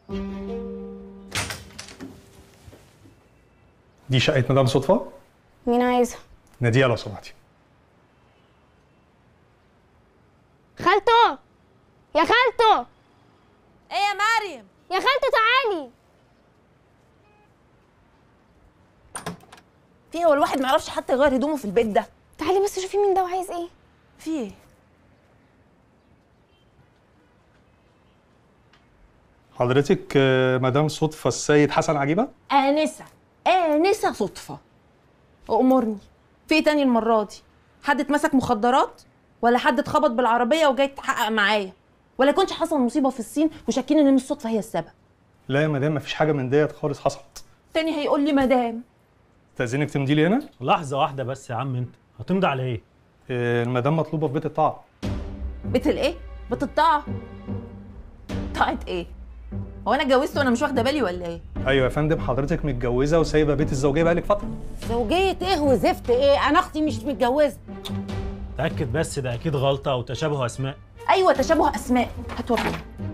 دي شقه مدام صدفه مين عايزها ناديه لو سمحتي خالته يا خالته ايه يا مريم يا خالته تعالي في هو الواحد ما يعرفش حتى يغير هدومه في البيت ده تعالي بس شوفي مين ده وعايز ايه في ايه حضرتك آه، مدام صدفه السيد حسن عجيبه انسه انسه صدفه امرني في ايه تاني المره دي حد اتمسك مخدرات ولا حد اتخبط بالعربيه وجاي يتحقق معايا ولا كنتش حصل مصيبه في الصين وشاكين ان الصدفه هي السبب لا يا مدام مفيش حاجه من ديت خالص حصلت تاني هيقول لي مدام تأذينك تمضي لي هنا لحظة واحدة بس يا عم انت هتمضي على ايه؟ آه، المدام مطلوبه في بيت الطعام بيت الايه بتطاعه طاعه ايه هو انا اتجوزت وانا مش واخده بالي ولا ايه ايوه يا فندم حضرتك متجوزه وسايبه بيت الزوجيه بقالك فتره زوجية ايه وزفت ايه انا اختي مش متجوزة تأكد بس ده أكيد غلطة أو تشابه أسماء ايوه تشابه اسماء هات ورقه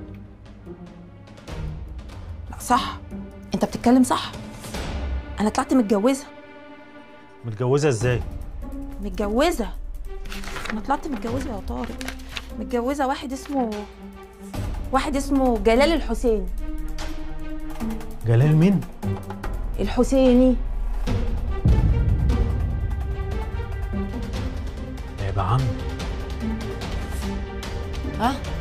لا صح انت بتتكلم صح انا طلعت متجوزه متجوزة ازاي؟ متجوزه انا طلعت متجوزه يا طارق متجوزه واحد اسمه واحد اسمه جلال الحسيني جلال مين؟ الحسيني يبقى عم ها